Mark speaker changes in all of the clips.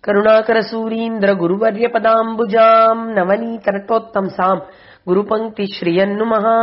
Speaker 1: கருணாகரசூரீந்திர குருவர்ய பதாம்புஜாம் நவநீதரட்டோத்தம்சாம் குருபங்கி ஸ்ரீயன்னுமஹா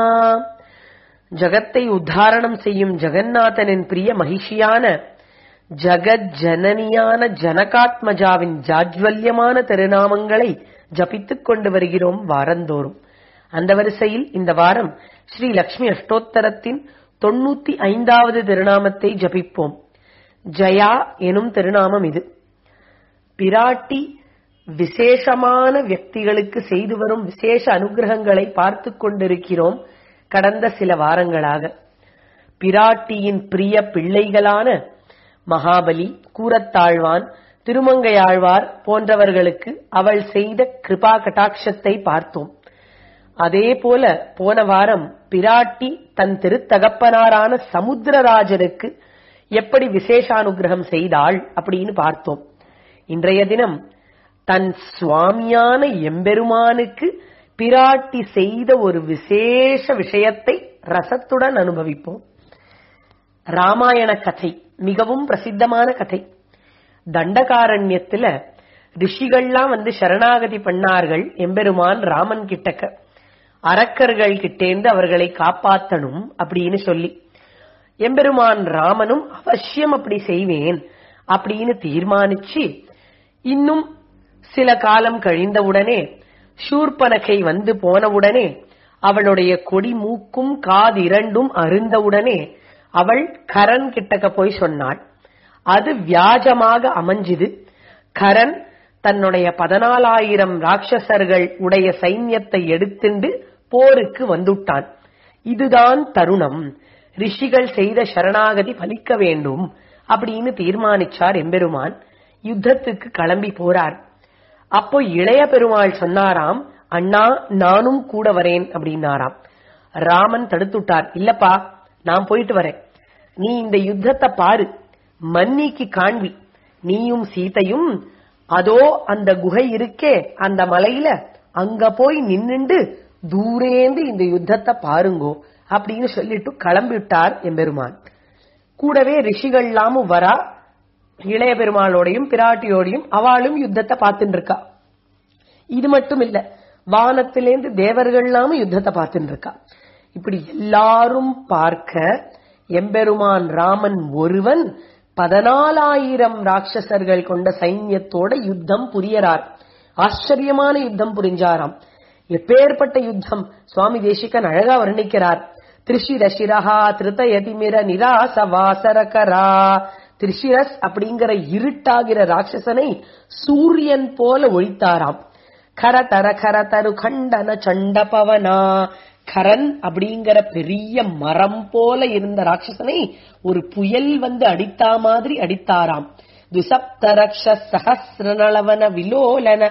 Speaker 1: ஜகத்தை உத்தாரணம் செய்யும் ஜெகநாதனின் பிரிய மகிஷியான ஜகத் ஜனனியான ஜனகாத்மஜாவின் ஜாஜ்வல்யமான திருநாமங்களை ஜபித்துக் கொண்டு வருகிறோம் வாரந்தோறும் அந்த வரிசையில் இந்த வாரம் ஸ்ரீ லக்ஷ்மி அஷ்டோத்தரத்தின் தொண்ணூத்தி ஐந்தாவது திருநாமத்தை ஜபிப்போம் ஜயா எனும் திருநாமம் இது பிராட்டி விசேஷமான வியக்திகளுக்கு செய்து வரும் விசேஷ அனுகிரகங்களை பார்த்து கொண்டிருக்கிறோம் கடந்த சில வாரங்களாக பிராட்டியின் பிரிய பிள்ளைகளான மகாபலி கூரத்தாழ்வான் திருமங்கையாழ்வார் போன்றவர்களுக்கு அவள் செய்த கிருபா கட்டாட்சத்தை பார்த்தோம் அதே போல போன வாரம் பிராட்டி தன் திருத்தகப்பனாரான சமுத்திரராஜனுக்கு எப்படி விசேஷானுகிரகம் செய்தாள் அப்படின்னு பார்த்தோம் இன்றைய தினம் தன் சுவாமியான எம்பெருமானுக்கு பிராட்டி செய்த ஒரு விசேஷ விஷயத்தை ரசத்துடன் அனுபவிப்போம் ராமாயண கதை மிகவும் பிரசித்தமான கதை தண்டகாரண்யத்துல ரிஷிகள்லாம் வந்து சரணாகதி பண்ணார்கள் எம்பெருமான் ராமன் கிட்டக்க அரக்கர்கள் கிட்டேந்து அவர்களை காப்பாத்தணும் அப்படின்னு சொல்லி எம்பெருமான் ராமனும் அவசியம் அப்படி செய்வேன் அப்படின்னு தீர்மானிச்சு இன்னும் சில காலம் கழிந்தவுடனே ஷூர்பனகை வந்து போனவுடனே அவளுடைய கொடி மூக்கும் காது இரண்டும் அருந்தவுடனே அவள் கரண் கிட்டக்க போய் சொன்னாள் அது வியாஜமாக அமைஞ்சுது கரண் தன்னுடைய பதினாலாயிரம் ராட்சசர்கள் உடைய சைன்யத்தை எடுத்துண்டு போருக்கு வந்துட்டான் இதுதான் தருணம் ரிஷிகள் செய்த சரணாகதி பலிக்க வேண்டும் அப்படின்னு தீர்மானிச்சார் எம்பெருமான் யுத்தத்துக்கு கிளம்பி போறார் அப்போ இளைய பெருமாள் சொன்னாராம் அண்ணா நானும் கூட வரேன் அப்படின்னாராம் ராமன் தடுத்துட்டார் இல்லப்பா நான் போயிட்டு வரேன் நீ இந்த யுத்தத்தை பாரு மன்னிக்கு காண்பி நீயும் சீதையும் அதோ அந்த குகை இருக்கே அந்த மலையில அங்க போய் நின்னுண்டு தூரேந்து இந்த யுத்தத்தை பாருங்கோ அப்படின்னு சொல்லிட்டு கிளம்பிட்டார் எம்பெருமான் கூடவே ரிஷிகள்லாமும் வரா இளைய பெருமாளோடையும் பிராட்டியோடையும் அவளும் யுத்தத்தை பார்த்துட்டு இருக்கா இது மட்டும் இல்ல வானத்திலேந்து தேவர்கள்லாமும் யுத்தத்தை பார்த்துட்டு இருக்கா இப்படி எல்லாரும் பார்க்க எம்பெருமான் ராமன் ஒருவன் பதினாலாயிரம் ராட்சசர்கள் கொண்ட சைன்யத்தோட யுத்தம் புரியறார் ஆச்சரியமான யுத்தம் புரிஞ்சாராம் எப்பேற்பட்ட யுத்தம் சுவாமி தேசிகன் அழகா வர்ணிக்கிறார் திரிஷிரசிரஹா திருதயதிமிர நிராச வாசரகரா திரிஷிரஸ் அப்படிங்கிற இருட்டாகிற ராட்சசனை சூரியன் போல ஒழித்தாராம் கர தர கர தரு கண்டன சண்ட பவனா கரன் அப்படிங்கிற பெரிய மரம் போல இருந்த ராட்சசனை ஒரு புயல் வந்து அடித்தா மாதிரி அடித்தாராம் துசப்தரக்ஷ சஹசிரநளவன விலோலன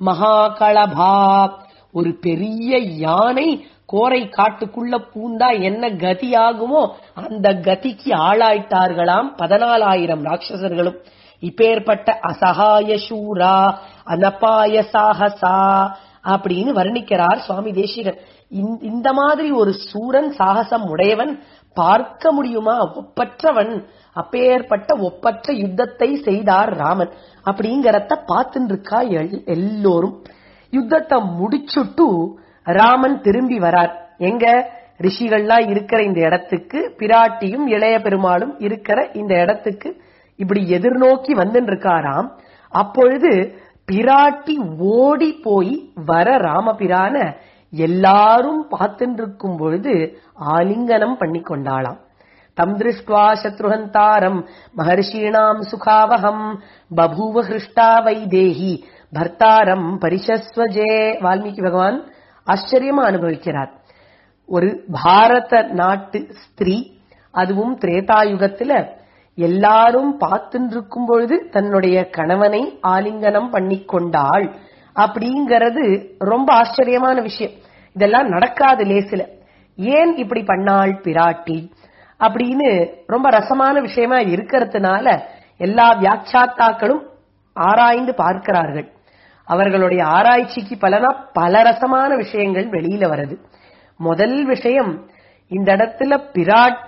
Speaker 1: மகாகளபா ஒரு பெரிய யானை கோரை காட்டுக்குள்ள பூந்தா என்ன கதி ஆகுமோ அந்த கதிக்கு ஆளாயிட்டார்களாம் பதினாலாயிரம் ராட்சசர்களும் இப்பேற்பட்ட அசகாய சூரா அனபாய சாகசா அப்படின்னு வர்ணிக்கிறார் சுவாமி தேசிகன் இந்த மாதிரி ஒரு சூரன் சாகசம் உடையவன் பார்க்க முடியுமா ஒப்பற்றவன் அப்பேற்பட்ட ஒப்பற்ற யுத்தத்தை செய்தார் ராமன் அப்படிங்கறத பார்த்துட்டு இருக்கா எல்லோரும் யுத்தத்தை முடிச்சுட்டு ராமன் திரும்பி வரார் எங்க ரிஷிகள்லாம் இருக்கிற இந்த இடத்துக்கு பிராட்டியும் இளைய பெருமாளும் இருக்கிற இந்த இடத்துக்கு இப்படி எதிர்நோக்கி வந்துட்டு இருக்காராம் அப்பொழுது பிராட்டி ஓடி போய் வர ராமபிரான எல்லாரும் பார்த்துட்டு இருக்கும் பொழுது ஆலிங்கனம் பண்ணி கொண்டாளாம் தம் திருஷ்டுவா சத்ருஹந்தாரம் மகர்ஷீணாம் சுகாவகம் பபூவ ஹிருஷ்டா வைதேகி பர்த்தாரம் பரிசஸ்வஜே வால்மீகி பகவான் ஆச்சரியமா அனுபவிக்கிறார் ஒரு பாரத நாட்டு ஸ்திரீ அதுவும் திரேதாயுகத்துல எல்லாரும் பார்த்துட்டு இருக்கும் பொழுது தன்னுடைய கணவனை ஆலிங்கனம் பண்ணி கொண்டாள் அப்படிங்கறது ரொம்ப ஆச்சரியமான விஷயம் இதெல்லாம் நடக்காது லேசில ஏன் இப்படி பண்ணாள் பிராட்டி அப்படின்னு ரொம்ப ரசமான விஷயமா இருக்கிறதுனால எல்லா வியாட்சாத்தாக்களும் ஆராய்ந்து பார்க்கிறார்கள் அவர்களுடைய ஆராய்ச்சிக்கு பலனா பல ரசமான விஷயங்கள் வெளியில வருது முதல் விஷயம் இந்த இடத்துல பிராட்டி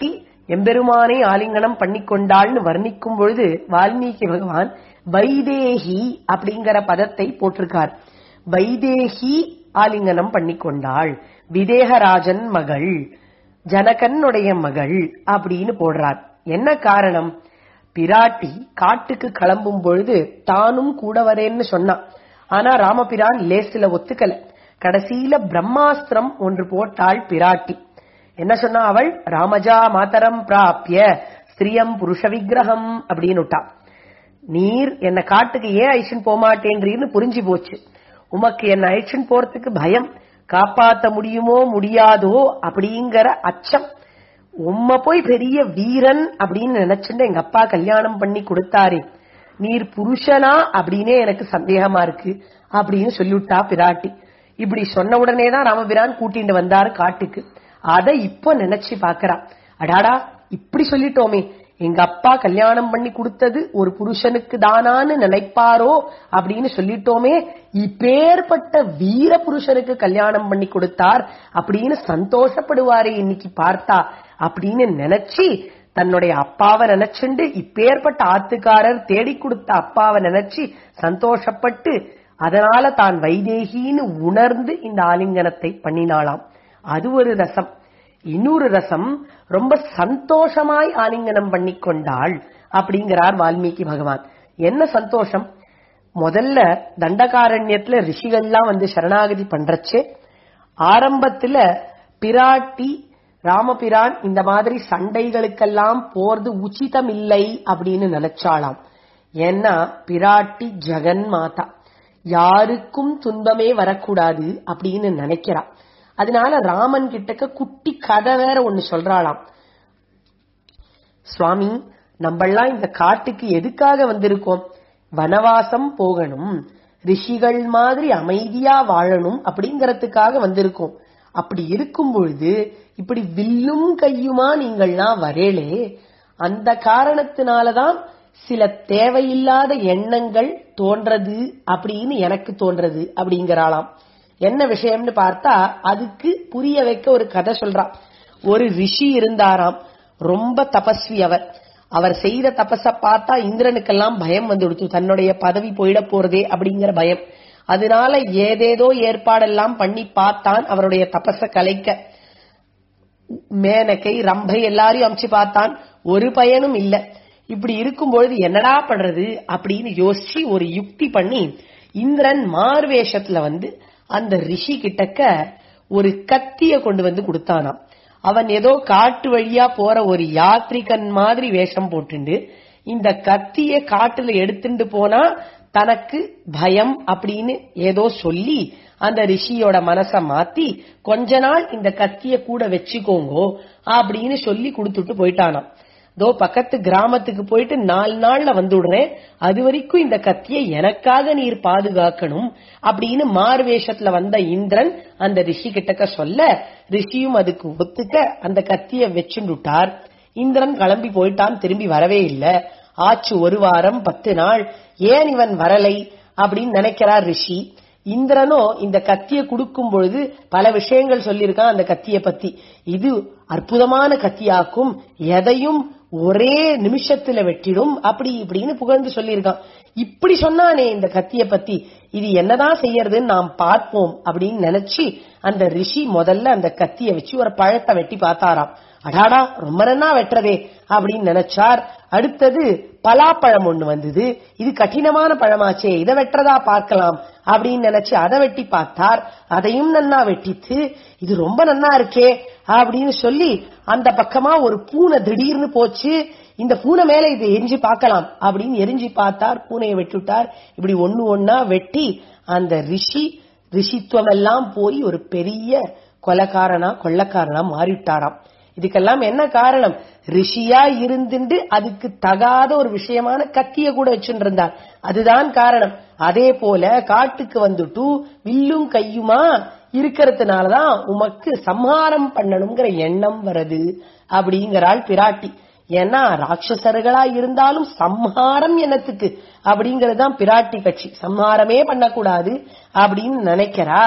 Speaker 1: எம்பெருமானை ஆலிங்கனம் பண்ணிக்கொண்டாள்னு வர்ணிக்கும் பொழுது வால்மீகி பகவான் வைதேகி அப்படிங்கிற பதத்தை போட்டிருக்கார் வைதேகி ஆலிங்கனம் பண்ணிக்கொண்டாள் விதேகராஜன் மகள் ஜனகனுடைய மகள் அப்படின்னு போடுறார் என்ன காரணம் பிராட்டி காட்டுக்கு கிளம்பும் பொழுது தானும் கூட வரேன்னு சொன்னான் ஆனா ராமபிரான் லேசில ஒத்துக்கல கடைசியில பிரம்மாஸ்திரம் ஒன்று போட்டாள் பிராட்டி என்ன சொன்னா அவள் ராமஜா மாதரம் பிராப்பிய ஸ்திரியம் புருஷ விக்கிரகம் அப்படின்னு விட்டா நீர் என்ன காட்டுக்கு ஏன் ஐஷன் போமாட்டேன்றீன்னு புரிஞ்சு போச்சு உமக்கு என்ன ஐஷன் போறதுக்கு பயம் காப்பாத்த முடியுமோ முடியாதோ அப்படிங்கிற அச்சம் உம்ம போய் பெரிய வீரன் அப்படின்னு நினைச்சுட்டு எங்க அப்பா கல்யாணம் பண்ணி கொடுத்தாரே நீர் புருஷனா அப்படின்னே எனக்கு சந்தேகமா இருக்கு அப்படின்னு சொல்லிவிட்டா பிராட்டி இப்படி சொன்ன உடனே தான் ராமபிரான் கூட்டிட்டு வந்தாரு காட்டுக்கு அத இப்ப நினைச்சு பாக்குறா அடாடா இப்படி சொல்லிட்டோமே எங்க அப்பா கல்யாணம் பண்ணி கொடுத்தது ஒரு புருஷனுக்கு தானான்னு நினைப்பாரோ அப்படின்னு சொல்லிட்டோமே இப்பேற்பட்ட வீர புருஷனுக்கு கல்யாணம் பண்ணி கொடுத்தார் அப்படின்னு சந்தோஷப்படுவாரே இன்னைக்கு பார்த்தா அப்படின்னு நினைச்சு தன்னுடைய அப்பாவை நினைச்சுண்டு இப்பேற்பட்ட ஆத்துக்காரர் தேடி கொடுத்த அப்பாவை நினைச்சு சந்தோஷப்பட்டு அதனால தான் வைதேகின்னு உணர்ந்து இந்த ஆலிங்கனத்தை பண்ணினாளாம் அது ஒரு ரசம் இன்னொரு ரசம் ரொம்ப சந்தோஷமாய் ஆலிங்கனம் பண்ணி கொண்டாள் அப்படிங்கிறார் வால்மீகி பகவான் என்ன சந்தோஷம் முதல்ல தண்டகாரண்யத்துல ரிஷிகள்லாம் வந்து சரணாகதி பண்றச்சே ஆரம்பத்துல பிராட்டி ராமபிரான் இந்த மாதிரி சண்டைகளுக்கெல்லாம் போறது உச்சிதம் இல்லை அப்படின்னு நினைச்சாளாம் ஏன்னா பிராட்டி ஜெகன் மாதா யாருக்கும் துன்பமே வரக்கூடாது அப்படின்னு நினைக்கிறா அதனால ராமன் கிட்டக்க குட்டி கதை வேற ஒண்ணு சொல்றாளாம் சுவாமி நம்மெல்லாம் இந்த காட்டுக்கு எதுக்காக வந்திருக்கோம் வனவாசம் போகணும் ரிஷிகள் மாதிரி அமைதியா வாழணும் அப்படிங்கறதுக்காக வந்திருக்கோம் அப்படி இருக்கும் பொழுது இப்படி வில்லும் கையுமா நீங்கள்லாம் வரேளே அந்த காரணத்தினாலதான் சில தேவையில்லாத எண்ணங்கள் தோன்றது அப்படின்னு எனக்கு தோன்றது அப்படிங்கிறாளாம் என்ன விஷயம்னு பார்த்தா அதுக்கு புரிய வைக்க ஒரு கதை சொல்றா ஒரு ரிஷி இருந்தாராம் ரொம்ப தபஸ்வி அவர் அவர் செய்த தபஸ பார்த்தா இந்திரனுக்கெல்லாம் பயம் வந்துடுச்சு தன்னுடைய பதவி போயிட போறதே அப்படிங்கிற பயம் அதனால ஏதேதோ ஏற்பாடெல்லாம் பண்ணி பார்த்தான் அவருடைய தபஸ கலைக்க மேனகை ரம்பை எல்லாரையும் அமிச்சு பார்த்தான் ஒரு பயனும் இல்ல இப்படி இருக்கும்பொழுது என்னடா பண்றது அப்படின்னு யோசிச்சு ஒரு யுக்தி பண்ணி இந்திரன் மார்வேஷத்துல வந்து அந்த ரிஷி கிட்டக்க ஒரு கத்திய கொண்டு வந்து கொடுத்தானாம் அவன் ஏதோ காட்டு வழியா போற ஒரு யாத்ரிகன் மாதிரி வேஷம் போட்டுண்டு இந்த கத்திய காட்டுல எடுத்துட்டு போனா தனக்கு பயம் அப்படின்னு ஏதோ சொல்லி அந்த ரிஷியோட மனச மாத்தி கொஞ்ச நாள் இந்த கத்திய கூட வச்சுக்கோங்கோ அப்படின்னு சொல்லி கொடுத்துட்டு போயிட்டானாம் தோ பக்கத்து கிராமத்துக்கு போயிட்டு நாலு நாள்ல வந்துடுறேன் அது வரைக்கும் இந்த கத்தியை எனக்காக நீர் பாதுகாக்கணும் அப்படின்னு மார்வேஷத்துல வந்த இந்திரன் அந்த ரிஷி கிட்டக்க சொல்ல ரிஷியும் அதுக்கு ஒத்துக்க அந்த கத்திய வச்சுட்டார் இந்திரன் கிளம்பி போயிட்டான் திரும்பி வரவே இல்ல ஆச்சு ஒரு வாரம் பத்து நாள் ஏன் இவன் வரலை அப்படின்னு நினைக்கிறார் ரிஷி இந்திரனோ இந்த கத்திய கொடுக்கும் பொழுது பல விஷயங்கள் சொல்லியிருக்கான் அந்த கத்திய பத்தி இது அற்புதமான கத்தியாக்கும் எதையும் ஒரே நிமிஷத்துல வெட்டிடும் அப்படி இப்படின்னு புகழ்ந்து சொல்லியிருக்கான் இப்படி சொன்னானே இந்த கத்திய பத்தி இது என்னதான் செய்யறதுன்னு நாம் பார்ப்போம் அப்படின்னு நினைச்சு அந்த ரிஷி முதல்ல அந்த கத்திய வச்சு ஒரு பழத்தை வெட்டி பார்த்தாராம் அடாடா ரொம்ப நன்னா வெட்டுறதே அப்படின்னு நினைச்சார் அடுத்தது பலாப்பழம் ஒண்ணு வந்தது இது கடினமான பழமாச்சே இதை வெட்டுறதா பார்க்கலாம் அப்படின்னு நினைச்சு அதை வெட்டி பார்த்தார் அதையும் நன்னா வெட்டித்து இது ரொம்ப நன்னா இருக்கே அப்படின்னு சொல்லி அந்த பக்கமா ஒரு பூனை திடீர்னு போச்சு இந்த பூனை மேல இதை எரிஞ்சு பார்க்கலாம் அப்படின்னு எரிஞ்சு பார்த்தார் பூனையை வெட்டுட்டார் இப்படி ஒண்ணு ஒன்னா வெட்டி அந்த ரிஷி ரிஷித்துவம் எல்லாம் போய் ஒரு பெரிய கொலக்காரனா கொள்ளக்காரனா மாறிட்டாராம் இதுக்கெல்லாம் என்ன காரணம் ரிஷியா இருந்துட்டு அதுக்கு தகாத ஒரு விஷயமான கத்திய கூட வச்சுட்டு இருந்தார் அதுதான் காரணம் அதே போல காட்டுக்கு வந்துட்டு வில்லும் கையுமா இருக்கிறதுனாலதான் உமக்கு சம்ஹாரம் பண்ணணுங்கிற எண்ணம் வருது அப்படிங்கிறாள் பிராட்டி ஏன்னா ராட்சசர்களா இருந்தாலும் சம்ஹாரம் என்னத்துக்கு அப்படிங்கறதுதான் பிராட்டி கட்சி சம்ஹாரமே பண்ணக்கூடாது அப்படின்னு நினைக்கிறா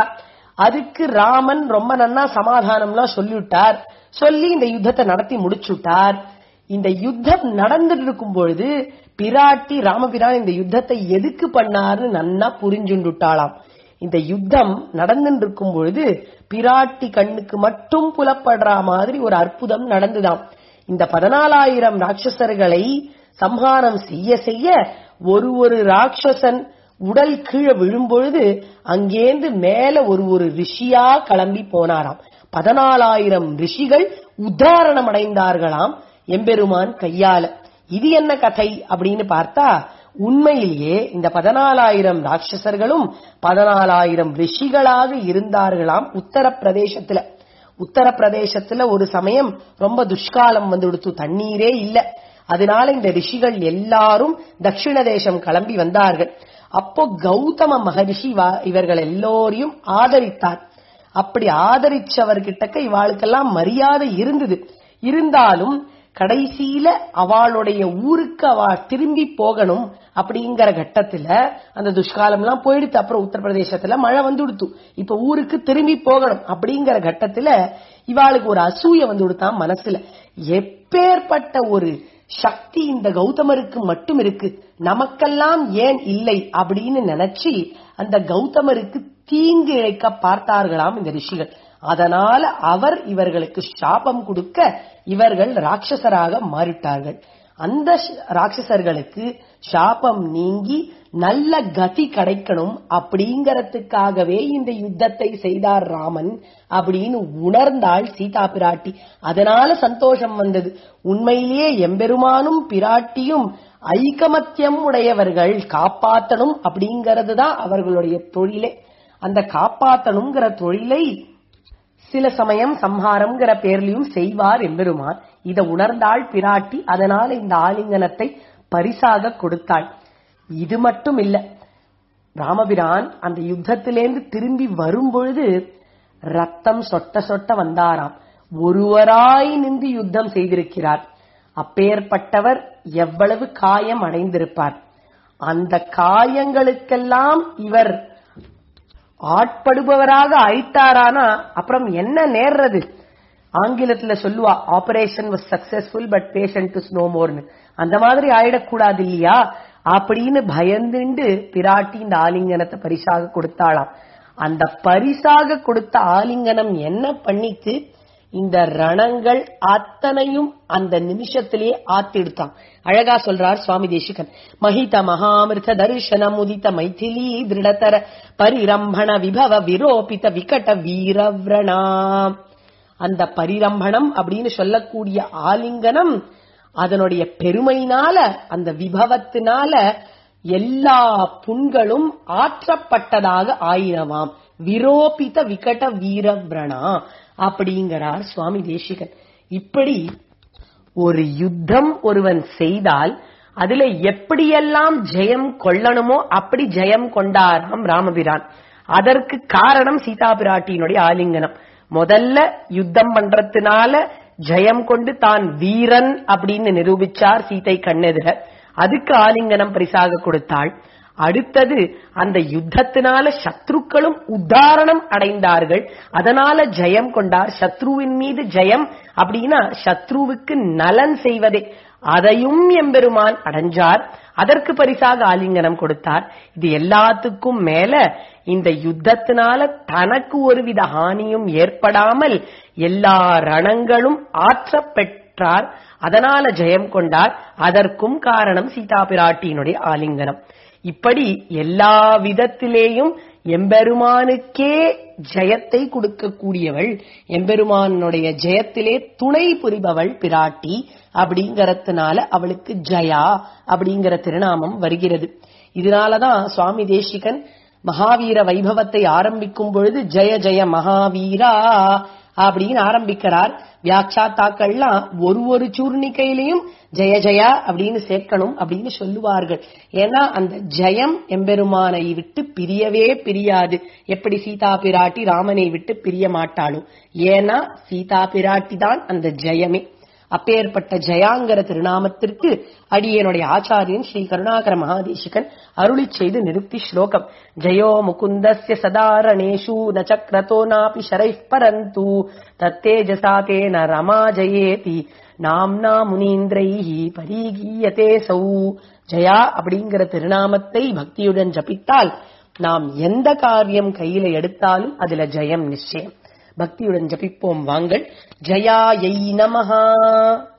Speaker 1: அதுக்கு ராமன் ரொம்ப நன்னா சமாதானம்லாம் சொல்லிவிட்டார் சொல்லி இந்த யுத்தத்தை நடத்தி முடிச்சுட்டார் இந்த யுத்தம் நடந்துட்டு இருக்கும் பொழுது பிராட்டி ராமபிரான் இந்த யுத்தத்தை எதுக்கு பண்ணாருன்னு நன்னா புரிஞ்சுண்டுட்டாளாம் இந்த யுத்தம் நடந்துட்டு இருக்கும் பொழுது பிராட்டி கண்ணுக்கு மட்டும் புலப்படுற மாதிரி ஒரு அற்புதம் நடந்துதாம் இந்த பதினாலாயிரம் ராட்சசர்களை சம்ஹாரம் செய்ய செய்ய ஒரு ஒரு ராட்சசன் உடல் கீழே விழும்பொழுது அங்கேந்து மேல ஒரு ஒரு ரிஷியா கிளம்பி போனாராம் பதினாலாயிரம் ரிஷிகள் உத்தாரணம் அடைந்தார்களாம் எம்பெருமான் கையால இது என்ன கதை அப்படின்னு பார்த்தா உண்மையிலேயே இந்த பதினாலாயிரம் ராட்சசர்களும் பதினாலாயிரம் ரிஷிகளாக இருந்தார்களாம் உத்தரப்பிரதேசத்துல உத்தரப்பிரதேசத்துல ஒரு சமயம் ரொம்ப துஷ்காலம் வந்துடுத்து தண்ணீரே இல்ல அதனால இந்த ரிஷிகள் எல்லாரும் தட்சிண தேசம் கிளம்பி வந்தார்கள் அப்போ கௌதம மகரிஷி வா- இவர்கள் எல்லோரையும் ஆதரித்தார் அப்படி ஆதரிச்சவர்கிட்டக்க இவாளுக்கெல்லாம் மரியாதை இருந்தது இருந்தாலும் கடைசியில அவளுடைய ஊருக்கு அவ திரும்பி போகணும் அப்படிங்கிற கட்டத்துல அந்த துஷ்காலம் எல்லாம் போயிடுத்து அப்புறம் உத்தரப்பிரதேசத்துல மழை வந்துடுத்து இப்ப ஊருக்கு திரும்பி போகணும் அப்படிங்கிற கட்டத்துல இவாளுக்கு ஒரு அசூய வந்து கொடுத்தான் மனசுல எப்பேற்பட்ட ஒரு சக்தி இந்த கௌதமருக்கு மட்டும் இருக்கு நமக்கெல்லாம் ஏன் இல்லை அப்படின்னு நினைச்சு அந்த கௌதமருக்கு தீங்கு இழைக்க பார்த்தார்களாம் இந்த ரிஷிகள் அதனால அவர் இவர்களுக்கு சாபம் கொடுக்க இவர்கள் ராட்சசராக மாறிட்டார்கள் அந்த ஷ- ராட்சசர்களுக்கு சாபம் நீங்கி நல்ல கதி கிடைக்கணும் அப்படிங்கறதுக்காகவே இந்த யுத்தத்தை செய்தார் ராமன் அப்படின்னு உணர்ந்தாள் சீதா பிராட்டி அதனால சந்தோஷம் வந்தது உண்மையிலேயே எம்பெருமானும் பிராட்டியும் ஐகமத்தியம் உடையவர்கள் காப்பாத்தணும் அப்படிங்கறது தான் அவர்களுடைய தொழிலே அந்த காப்பாத்தணுங்கிற தொழிலை சில சமயம் சம்ஹாரம்ங்கிற பேர்லயும் செய்வார் எம்பெருமான் இத உணர்ந்தாள் பிராட்டி அதனால இந்த ஆலிங்கனத்தை பரிசாக கொடுத்தாள் இது மட்டும் இல்ல ராமபிரான் அந்த யுத்தத்திலேந்து திரும்பி வரும்பொழுது ரத்தம் சொட்ட சொட்ட வந்தாராம் ஒருவராய் நின்று யுத்தம் செய்திருக்கிறார் அப்பேற்பட்டவர் எவ்வளவு காயம் அடைந்திருப்பார் அந்த காயங்களுக்கெல்லாம் இவர் ஆட்படுபவராக ஆயிட்டாரானா அப்புறம் என்ன நேர்றது ஆங்கிலத்துல சொல்லுவா operation was successful but patient is no மோர்னு அந்த மாதிரி ஆயிடக்கூடாது இல்லையா அப்படின்னு பயந்துண்டு பிராட்டி இந்த ஆலிங்கனத்தை பரிசாக கொடுத்தாளாம் அந்த பரிசாக கொடுத்த ஆலிங்கனம் என்ன பண்ணிச்சு இந்த ரணங்கள் அத்தனையும் அந்த நிமிஷத்திலேயே ஆத்திடுத்தான் அழகா சொல்றார் சுவாமி தேசிகன் மகித மகாமிருத தரிசனம் உதித்த மைதிலி திருடதர பரிரம்பண விபவ விரோபித விகட வீரவ்ரணாம் அந்த பரிரம்பணம் அப்படின்னு சொல்லக்கூடிய ஆலிங்கனம் அதனுடைய பெருமையினால அந்த விபவத்தினால எல்லா புண்களும் ஆற்றப்பட்டதாக ஆயினவாம் விரோபித விகட வீரவ்ரணா அப்படிங்கிறார் சுவாமி தேசிகன் இப்படி ஒரு யுத்தம் ஒருவன் செய்தால் அதுல எப்படியெல்லாம் ஜெயம் கொள்ளணுமோ அப்படி ஜெயம் கொண்டாராம் ராமபிரான் அதற்கு காரணம் சீதா பிராட்டியினுடைய ஆலிங்கனம் முதல்ல யுத்தம் பண்றதுனால ஜெயம் கொண்டு தான் வீரன் அப்படின்னு நிரூபிச்சார் சீதை கண்ணெதிர அதுக்கு ஆலிங்கனம் பரிசாக கொடுத்தாள் அடுத்தது அந்த யுத்தத்தினால சத்ருக்களும் உத்தாரணம் அடைந்தார்கள் அதனால ஜெயம் கொண்டார் சத்ருவின் மீது ஜெயம் அப்படின்னா சத்ருவுக்கு நலன் செய்வதே அதையும் எம்பெருமான் அடைஞ்சார் அதற்கு பரிசாக ஆலிங்கனம் கொடுத்தார் இது எல்லாத்துக்கும் மேல இந்த யுத்தத்தினால தனக்கு ஒருவித ஹானியும் ஏற்படாமல் எல்லா ரணங்களும் ஆற்றப் பெற்றார் அதனால ஜெயம் கொண்டார் அதற்கும் காரணம் சீதா பிராட்டியினுடைய ஆலிங்கனம் இப்படி எல்லா விதத்திலேயும் எம்பெருமானுக்கே ஜெயத்தை கொடுக்கக்கூடியவள் எம்பெருமானுடைய ஜெயத்திலே துணை புரிபவள் பிராட்டி அப்படிங்கறதுனால அவளுக்கு ஜயா அப்படிங்கிற திருநாமம் வருகிறது இதனாலதான் சுவாமி தேசிகன் மகாவீர வைபவத்தை ஆரம்பிக்கும் பொழுது ஜெய ஜெய மகாவீரா அப்படின்னு ஆரம்பிக்கிறார் வியாட்சாத்தாக்கள்லாம் ஒரு ஒரு சூர்ணிக்கையிலையும் ஜெய ஜெயா அப்படின்னு சேர்க்கணும் அப்படின்னு சொல்லுவார்கள் ஏன்னா அந்த ஜெயம் எம்பெருமானை விட்டு பிரியவே பிரியாது எப்படி சீதா பிராட்டி ராமனை விட்டு பிரிய மாட்டாளும் ஏன்னா சீதா பிராட்டி தான் அந்த ஜெயமே அப்பேற்பட்ட ஜயாங்கிற திருநாமத்திற்கு அடியனுடைய ஆச்சாரியன் ஸ்ரீ கருணாகர மகாதேசிகன் அருளி செய்து நிறுத்தி ஸ்லோகம் ஜயோ முகுந்தஸ்ய சதாரணேஷு ந சக்ரதோ நாபி ஷரைப் பரந்து தத்தேஜசா தேன ரமா ஜயேதி நாம்னா முனீந்திரைஹி பரீகீயதே சௌ ஜயா அப்படிங்கிற திருநாமத்தை பக்தியுடன் ஜபித்தால் நாம் எந்த காரியம் கையில எடுத்தாலும் அதுல ஜெயம் நிச்சயம் பக்தியுடன் ஜபிப்போம் வாங்கள் ஜயாயை நமஹா